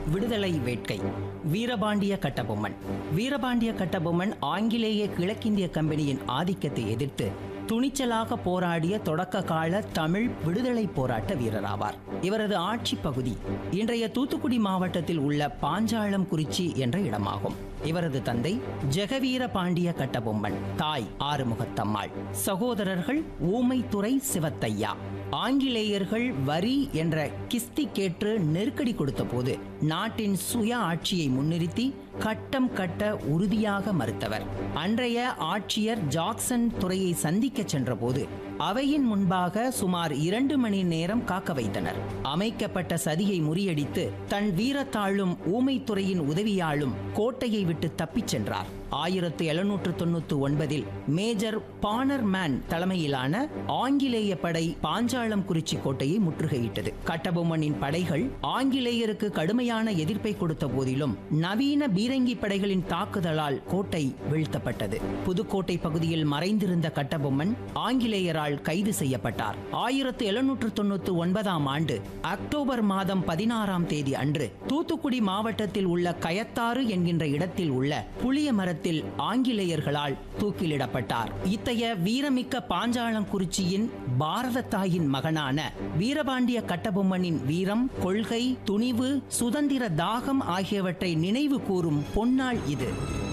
விடுதலை வேட்கை வீரபாண்டிய கட்டபொம்மன் வீரபாண்டிய கட்டபொம்மன் ஆங்கிலேய கிழக்கிந்திய கம்பெனியின் ஆதிக்கத்தை எதிர்த்து துணிச்சலாக போராடிய தொடக்க கால தமிழ் விடுதலை போராட்ட வீரராவார் இவரது ஆட்சி பகுதி இன்றைய தூத்துக்குடி மாவட்டத்தில் உள்ள பாஞ்சாலம் குறிச்சி என்ற இடமாகும் இவரது தந்தை ஜெகவீர பாண்டிய கட்டபொம்மன் தாய் ஆறுமுகத்தம்மாள் சகோதரர்கள் ஊமைத்துறை சிவத்தையா ஆங்கிலேயர்கள் வரி என்ற கிஸ்தி கேட்டு நெருக்கடி கொடுத்த போது நாட்டின் சுய ஆட்சியை முன்னிறுத்தி கட்டம் கட்ட உறுதியாக மறுத்தவர் அன்றைய ஆட்சியர் ஜாக்சன் துறையை சந்திக்க சென்றபோது அவையின் முன்பாக சுமார் இரண்டு மணி நேரம் காக்க வைத்தனர் அமைக்கப்பட்ட சதியை முறியடித்து தன் வீரத்தாளும் ஊமைத்துறையின் உதவியாலும் கோட்டையை விட்டு தப்பிச் சென்றார் ஆயிரத்து எழுநூற்று தொண்ணூத்தி ஒன்பதில் மேஜர் பானர் மேன் தலைமையிலான ஆங்கிலேய படை பாஞ்சாலம் குறிச்சி கோட்டையை முற்றுகையிட்டது கட்டபொம்மனின் படைகள் ஆங்கிலேயருக்கு கடுமையான எதிர்ப்பை கொடுத்த போதிலும் நவீன பீரங்கி படைகளின் தாக்குதலால் கோட்டை வீழ்த்தப்பட்டது புதுக்கோட்டை பகுதியில் மறைந்திருந்த கட்டபொம்மன் ஆங்கிலேயரால் கைது செய்யப்பட்டார் ஆயிரத்து எழுநூற்று தொண்ணூத்தி ஒன்பதாம் ஆண்டு அக்டோபர் மாதம் பதினாறாம் தேதி அன்று தூத்துக்குடி மாவட்டத்தில் உள்ள கயத்தாறு என்கின்ற இடத்தில் உள்ள புளிய மரத்தில் ஆங்கிலேயர்களால் தூக்கிலிடப்பட்டார் இத்தகைய வீரமிக்க பாஞ்சாலங்குறிச்சியின் பாரத தாயின் மகனான வீரபாண்டிய கட்டபொம்மனின் வீரம் கொள்கை துணிவு சுதந்திர தாகம் ஆகியவற்றை நினைவு கூறும் பொன்னாள் இது